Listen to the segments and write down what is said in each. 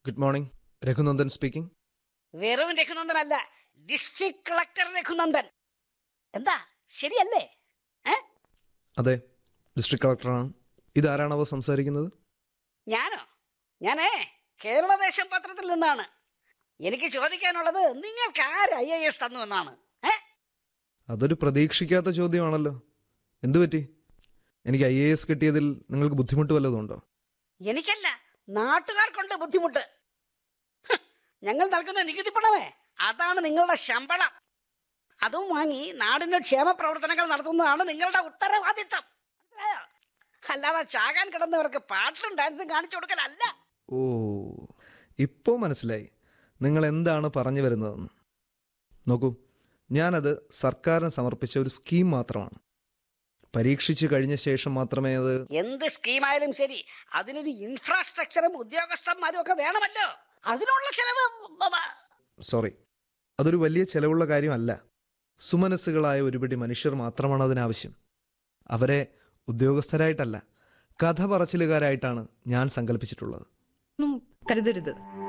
good morning Raghunandan speaking വെറും രഘുനന്ദനല്ല district collector Raghunandan എന്താ ശരിയല്ലേ ഏ അതെ ഡിസ്ട്രിക്ട് കളക്ടറാണ് ഇതാരാണവ സംസാരിക്കുന്നത് ഞാനോ ഞാനേ കേരളദേശം പത്രത്തിൽ നിന്നാണ് എനിക്ക് ചോദിക്കാനുള്ളത് നിങ്ങൾക്ക് ആര് ഐ എ എസ് തന്നു എന്നാണ് ഏ അതൊരു പ്രതീക്ഷിക്കാത്ത ചോദ്യമാണല്ലോ എന്തു പറ്റി എനിക്ക് ഐ എ എസ് കിട്ടിയതിൽ നിങ്ങൾക്ക് ബുദ്ധിമുട്ട് വല്ലതുണ്ടോ എനിക്കല്ല നാട്ടുകാർക്കുണ്ട് ബുദ്ധിമുട്ട് ഹ്, ഞങ്ങൾ നൽകുന്ന നികുതി പണമേ അതാണ് നിങ്ങളുടെ ശമ്പളം അതും വാങ്ങി നാടിന് ക്ഷേമ പ്രവർത്തനങ്ങൾ നടത്തുന്നതാണ് നിങ്ങളുടെ ഉത്തരവാദിത്തം മനസ്സിലായോ അല്ലാതെ ചാകാൻ കിടന്നവർക്ക് പാട്ടും ഡാൻസും കാണിച്ചു കൊടുക്കലല്ല ഓ ഇപ്പോൾ മനസ്സിലായി നിങ്ങൾ എന്താണ് പറഞ്ഞു വരുന്നതെന്ന് നോക്കൂ ഞാനത് സർക്കാരിന് സമർപ്പിച്ച ഒരു സ്കീം മാത്രമാണ് പരീക്ഷിച്ച് കഴിഞ്ഞ ശേഷം മാത്രമേ അത് എന്ത് സ്കീമായാലും ശരി അതിനൊരു ഇൻഫ്രാസ്ട്രക്ചറും ഉദ്യോഗസ്ഥന്മാരും ഒക്കെ വേണമല്ലോ അതിനുള്ള ചെലവ് ബ- ബ- സോറി അതൊരു വലിയ ചെലവുള്ള കാര്യമല്ല സുമനസ്സുകളായ ഒരുപിടി മനുഷ്യർ മാത്രമാണ് അതിനാവശ്യം അവരെ ഉദ്യോഗസ്ഥരായിട്ടല്ല കഥ പറച്ചിലുകാരായിട്ടാണ് ഞാൻ സങ്കല്പിച്ചിട്ടുള്ളത് ഒന്നും കരുതരുത്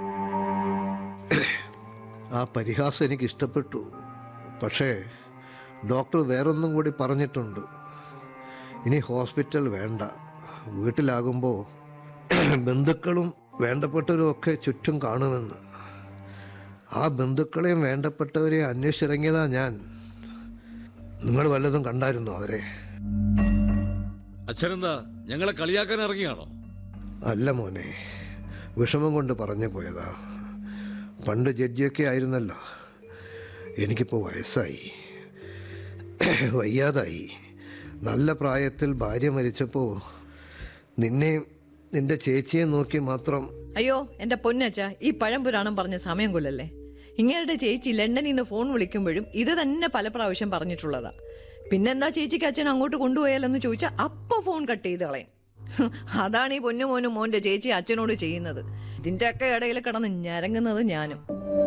ആ പരിഹാസം എനിക്ക് ഇഷ്ടപ്പെട്ടു പക്ഷേ ഡോക്ടർ വേറൊന്നും കൂടി പറഞ്ഞിട്ടുണ്ട് ഇനി ഹോസ്പിറ്റൽ വേണ്ട വീട്ടിലാകുമ്പോൾ ബന്ധുക്കളും വേണ്ടപ്പെട്ടവരും ഒക്കെ ചുറ്റും കാണുമെന്ന് ആ ബന്ധുക്കളെയും വേണ്ടപ്പെട്ടവരെയും അന്വേഷിച്ചിറങ്ങിയതാ ഞാൻ നിങ്ങൾ വല്ലതും കണ്ടായിരുന്നോ അവരെ അച്ഛനെന്താ ഞങ്ങളെ കളിയാക്കാൻ ഇറങ്ങിയാണോ അല്ല മോനെ വിഷമം കൊണ്ട് പറഞ്ഞു പോയതാ പണ്ട് ജഡ്ജിയൊക്കെ ആയിരുന്നല്ലോ എനിക്കിപ്പോൾ വയസ്സായി വയ്യാതായി നല്ല പ്രായത്തിൽ ഭാര്യ മരിച്ചപ്പോൾ നിന്നെയും നിന്റെ ചേച്ചിയെ നോക്കി മാത്രം അയ്യോ എന്റെ പൊന്നച്ച ഈ പഴംപുരാണം പറഞ്ഞ സമയം കൊല്ലല്ലേ ഇങ്ങയുടെ ചേച്ചി ലണ്ടനിൽ നിന്ന് ഫോൺ വിളിക്കുമ്പോഴും ഇത് തന്നെ പല പ്രാവശ്യം പറഞ്ഞിട്ടുള്ളതാ പിന്നെന്താ ചേച്ചിക്ക് അച്ഛൻ അങ്ങോട്ട് കൊണ്ടുപോയാലെന്ന് ചോദിച്ചാൽ അപ്പൊ ഫോൺ കട്ട് ചെയ്ത് കളയും ഹ്, അതാണ് ഈ പൊന്നുമോനും മോന്റെ ചേച്ചി അച്ഛനോട് ചെയ്യുന്നത് ഇതിന്റെ ഒക്കെ ഇടയിൽ കിടന്ന് ഞരങ്ങുന്നത് ഞാനും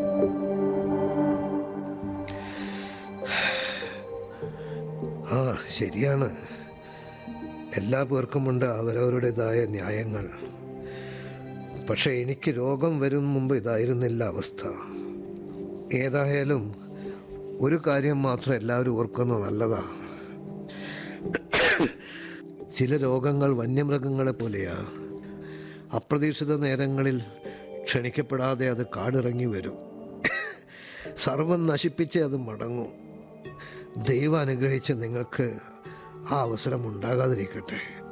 ആ ശരിയാണ് എല്ലാ പേർക്കുമുണ്ട് അവരവരുടേതായ ന്യായങ്ങൾ പക്ഷെ എനിക്ക് രോഗം വരും മുമ്പ് ഇതായിരുന്നില്ല അവസ്ഥ ഏതായാലും ഒരു കാര്യം മാത്രം എല്ലാവരും ഓർക്കുന്നത് നല്ലതാ ചില രോഗങ്ങൾ വന്യമൃഗങ്ങളെ പോലെയാ അപ്രതീക്ഷിത നേരങ്ങളിൽ ക്ഷണിക്കപ്പെടാതെ അത് കാടിറങ്ങി വരും സർവം നശിപ്പിച്ച് അത് മടങ്ങും ദൈവം അനുഗ്രഹിച്ച് നിങ്ങൾക്ക് ആ അവസരം ഉണ്ടാകാതിരിക്കട്ടെ